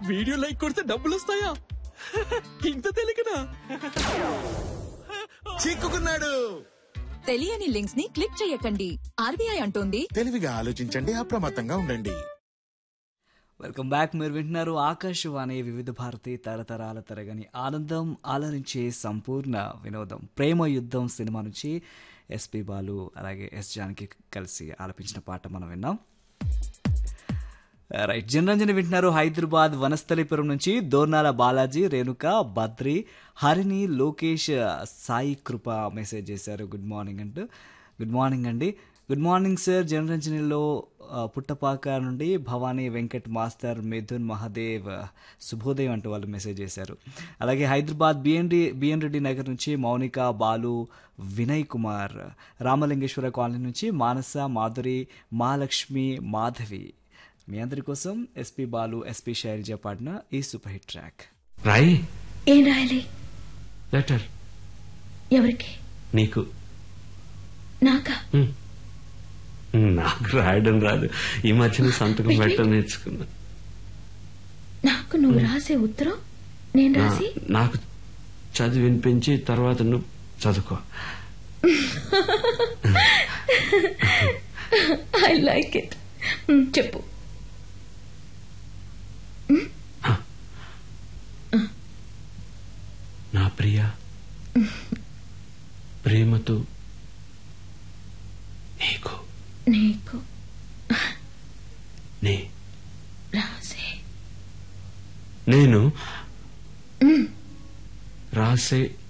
Video like కొడితే డబ్బులు వస్తాయా ఇంత తెలియకనా చిక్కుకున్నాడు తెలియని లింక్స్ ని క్లిక్ చేయకండి ఆర్బీఐ అంటోంది తెలివిగా ఆలోచించండి అప్రమత్తంగా ఉండండి వెల్కమ్ బ్యాక్ మీరు వింటున్నారు ఆకాశవాణి వివిధ భారతి తరతరాల తరగని ఆనందం ఆలరించే సంపూర్ణ వినోదం ప్రేమ యుద్ధం సినిమా నుంచి ఎస్పి బాలు అలాగే ఎస్ జానకి కలిసి ఆలపించిన పాట మనం విన్నాం రైట్ జనరంజని వింటున్నారు హైదరాబాద్ వనస్థలిపురం నుంచి దోర్నాల బాలాజీ రేణుక బద్రి హరిణి లోకేష్ సాయి కృప మెసేజ్ చేశారు గుడ్ మార్నింగ్ అంటూ గుడ్ మార్నింగ్ అండి గుడ్ మార్నింగ్ సార్ జనరంజనిలో ఆ, పుట్టపాక నుండి భవానీ వెంకట్ మాస్టర్ మిథున్ మహాదేవ్ శుభోదయం అంటూ వాళ్ళు మెసేజ్ చేశారు అలాగే హైదరాబాద్ బిఎన్డి బిఎన్ రెడ్డి నగర్ నుంచి మౌనిక బాలు వినయ్ కుమార్ రామలింగేశ్వర కాలనీ నుంచి మానస మాధురి మహాలక్ష్మి మాధవి మీ అందరి కోసం ఎస్పి బాలు ఎస్పి శైలజ పాడిన ఈ సూపర్ హిట్ ట్రాక్ రాయి ఏం రాయాలి లెటర్ ఎవరికి నీకు నాకా హ్మ్. నాకు రాయడం రాదు ఈ మధ్యన సంతకం పెట్టడం నేర్చుకున్నా నాకు నువ్వు రాసే ఉత్తరం నేను నా- రాసి నాకు చదివి వినిపించి తర్వాత నువ్వు చదువుకో ఐ లైక్ ఇట్ చెప్పు నా ప్రియ ప్రేమతో నీకు నీకు నే రాసే నేను రాసే